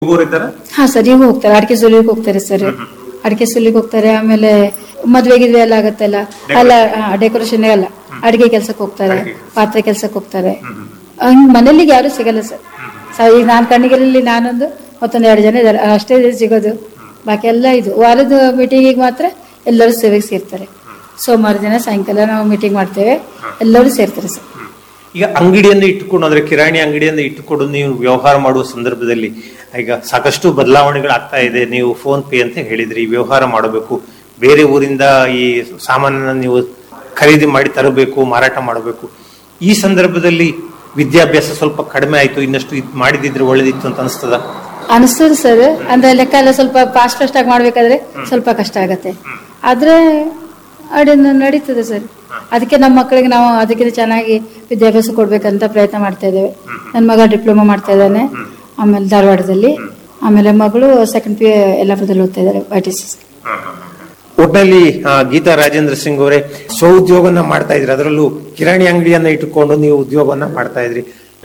ಹೋಗೋರಿದ್ದಾರಾ ಹಾ ಸರ್ ಈಗ ಹೋಗ್ತಾರೆ ಅಡಿಕೆ ಸುಲಿಗೆ ಹೋಗ್ತಾರೆ ಸರ್ ಅಡಿಕೆ ಸುಲಿಗೆ ಹೋಗ್ತಾರೆ ಆಮೇಲೆ ಮದ್ವೆ ಗಿದ್ವೆ ಎಲ್ಲ ಆಗತ್ತಲ್ಲ ಅಲ್ಲ ಡೆಕೋರೇಷನ್ ಎಲ್ಲ ಅಡಿಗೆ ಕೆಲ್ಸಕ್ಕೆ ಹೋಗ್ತಾರೆ ಪಾತ್ರೆ ಕೆಲ್ಸಕ್ಕೆ ಹೋಗ್ತಾರೆ ಹಂಗ್ ಮನೇಲಿ ಯಾರು ಸಿಗಲ್ಲ ಸರ್ ಸ- ಈಗ ನಾನ್ ಕಣ್ಣಿಗೆಲ್ಲಿ ನಾನೊಂದು ಮತ್ತೊಂದು ಎರಡು ಜನ ಇದ್ದಾರೆ ಅಷ್ಟೇ ಸಿಗೋದು ಬಾಕಿ ಎಲ್ಲ ಇದು ವಾರದ ಮೀಟಿಂಗಿಗೆ ಮಾತ್ರ ಎಲ್ಲರೂ ಸೇವೆಗೆ ಸೇರ್ತಾರೆ ಸೋಮವಾರ ದಿನ ಸಾಯಂಕಾಲ ನಾವು ಮೀಟಿಂಗ್ ಮಾಡ್ತೇವೆ ಎಲ್ಲರೂ ಸೇರ್ತಾರೆ ಸರ್ ಈಗ ಅಂಗಡಿಯನ್ನು ಇಟ್ಟುಕೊಂಡು ಅಂದ್ರೆ ಕಿರಾಣಿ ಅಂಗಡಿಯನ್ನು ಇಟ್ಟುಕೊಂಡು ನೀವು ವ್ಯವಹಾರ ಮಾಡುವ ಸಂದರ್ಭದಲ್ಲಿ ಈಗ ಸಾಕಷ್ಟು ಬದಲಾವಣೆಗಳಾಗ್ತಾ ಇದೆ ನೀವು ಫೋನ್ ಪೇ ಅಂತ ಹೇಳಿದ್ರಿ ವ್ಯವಹಾರ ಮಾಡಬೇಕು ಬೇರೆ ಊರಿಂದ ಈ ಸಾಮಾನನ್ನ ನೀವು ಖರೀದಿ ಮಾಡಿ ತರಬೇಕು ಮಾರಾಟ ಮಾಡಬೇಕು ಈ ಸಂದರ್ಭದಲ್ಲಿ ವಿದ್ಯಾಭ್ಯಾಸ ಸ್ವಲ್ಪ ಕಡಿಮೆ ಆಯ್ತು ಇನ್ನಷ್ಟು ಇದು ಮಾಡಿದಿದ್ರೆ ಒಳ್ಳೇದಿತ್ತು ಅಂತ ಅನಿಸ್ತದ ಅನಿಸ್ತದೆ ಸರ್ ಅಂದ್ರೆ ಲೆಕ್ಕ ಎಲ್ಲ ಸ್ವಲ್ಪ ಫಾಸ್ಟ್ ಫಾಸ್ಟ್ ಆಗಿ ಮಾಡ್ಬೇಕಾದ್ರೆ ಸ್ವಲ್ಪ ಕಷ್ಟ ಆಗತ್ತೆ ಆದ್ರೆ ಅಡಿನ ನಡೀತದೆ ಸರ್ ಅದಕ್ಕೆ ನಮ್ಮ ಮಕ್ಕಳಿಗೆ ನಾವು ಅದಕ್ಕಿಂತ ಚೆನ್ನಾಗಿ ವಿದ್ಯಾಭ್ಯಾಸ ಕೊಡ್ಬೇಕಂತ ಪ್ರಯತ್ನ ಮಾಡ್ತಾ ಇದ್ದೇವೆ ನನ್ನ ಮಗ ಡಿಪ್ಲೊಮಾ ಮಾಡ್ತಾ ಇದ್ದಾನೆ ಆಮೇಲೆ ಧಾರವಾಡದಲ್ಲಿ ಆಮೇಲೆ ಮಗಳು ಸೆಕೆಂಡ್ ಪಿ ಯಲ್ಲಾಪುರದಲ್ಲಿ ಓದ್ತಾ ಇದ್ದಾರೆ ವೈ ಟಿ ಸಿ ಒಟ್ಟಿನಲ್ಲಿ ಆ, ಗೀತಾ ರಾಜೇಂದ್ರ ಸಿಂಗ್ ಅವರೇ ಸ್ವಉದ್ಯೋಗನ ಮಾಡ್ತಾ ಇದ್ರಿ ಅದರಲ್ಲೂ ಕಿರಾಣಿ ಅಂಗಡಿಯನ್ನ ಇಟ್ಟುಕೊಂಡು ನೀವು ಉದ್ಯೋಗವನ್ನ ಮಾಡ್ತಾ ಇದ್ರಿ